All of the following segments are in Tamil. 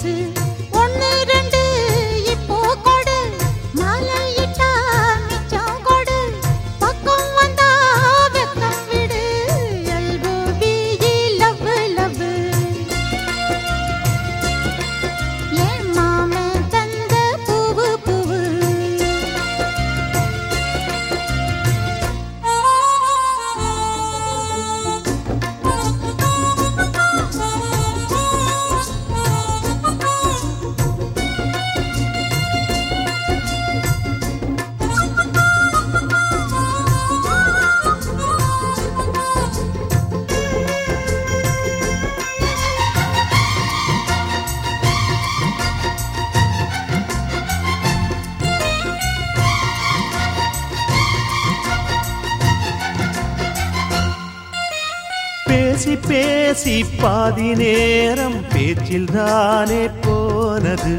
மிஸ்ஸு ஒன்னு ரெண்டு இப்போ கொடு மலையிட்டா மிச்சம் கொடு பக்கம் வந்தா வெக்கம் விடு எல்போ பிஇ லவ் லவ் என் மாமன் தந்த பூவு பூவு பேசி பேசி பாதி நேரம் பேச்சில் தானே போனது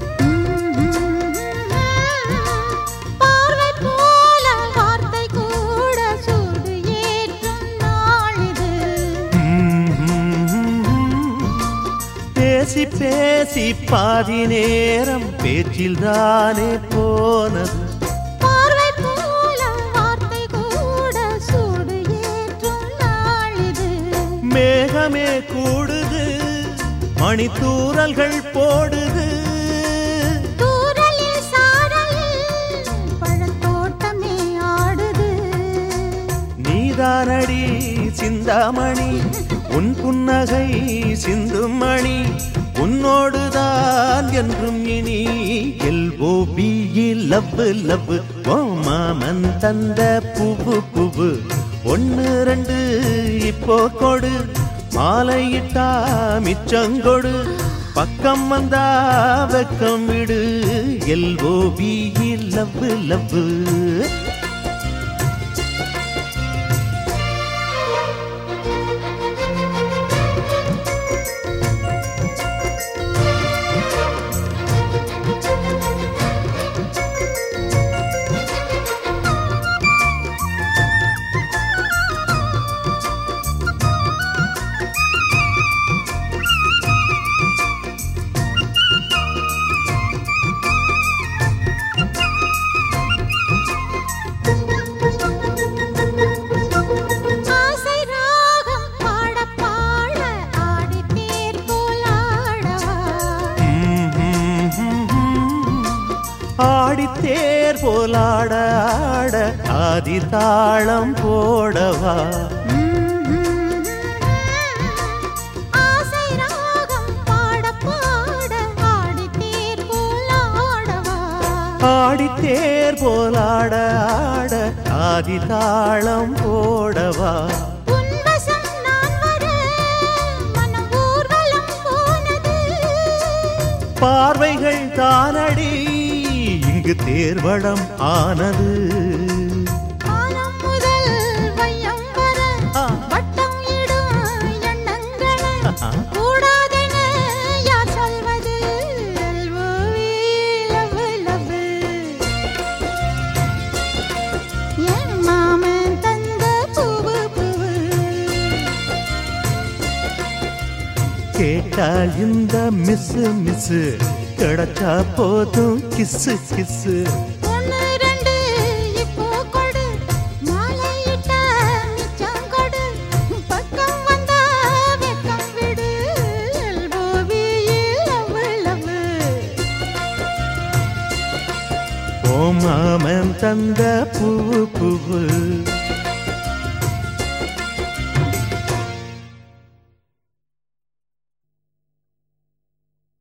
பார்வை போல வார்த்தை கூட சூடு ஏற்றும் நாளிது பேசி பேசி பாதி நேரம் பேச்சில் தானே போனது பார்வை போல வார்த்தை கூட சூடு ஏற்றும் நாளிது மேகமே கூடுது மணித்தூரல்கள் போடுது தூரலில் சாரலில் பழத்தோட்டமே ஆடுது நீதானடி சிந்தாமணி உன் புன்னகை சிந்தும் மணி உன்னோடுதான் என்றும் இனி எல்ஓபிஇ லவ் லவ் ஓ மாமன் தந்த புவு புவு ஒன்னு ரெண்டு இப்போ கொடு மாலையிட்டா மிச்சங்கொடு பக்கம் வந்தா வெக்கம் விடு எல்ஓபிஇ லவ் லவ் ஆசை ராகம் பாட பாட ஆடி தேர் போல் ஆடவா ஆடித்தேர் போலாட ஆட ஆதி தாளம் போடவா ஆசை ராகம் பாட பாட ஆடி தேர் போல் ஆடவா ஆடித்தேர் போலாட ஆட ஆதி தாளம் போடவா உன் வசம் நான் வர மனம் ஊர்வலம் போனது பார்வைகள் தானடி இங்கு தேர்வடம் ஆனது வானம் முதல் வையம் வர ஆ. வட்டம் இடும் எண்ணங்களை ஆஹா. கூடாதென யார் சொல்வது LOV, love, love. என் மாமன் தந்த பூவு பூவு கேட்டால் இந்த மிஸ் மிஸ் கிடைச்சா போதும் கிஸ்ஸு கிஸ்ஸு ஒன்னு ரெண்டு இப்போ கொடு மாலையிட்ட மிச்சம் கொடு பக்கம் வந்தா வெக்கம் விடு LOV, love, love. ஓ மாமன் தந்த பூவு பூவு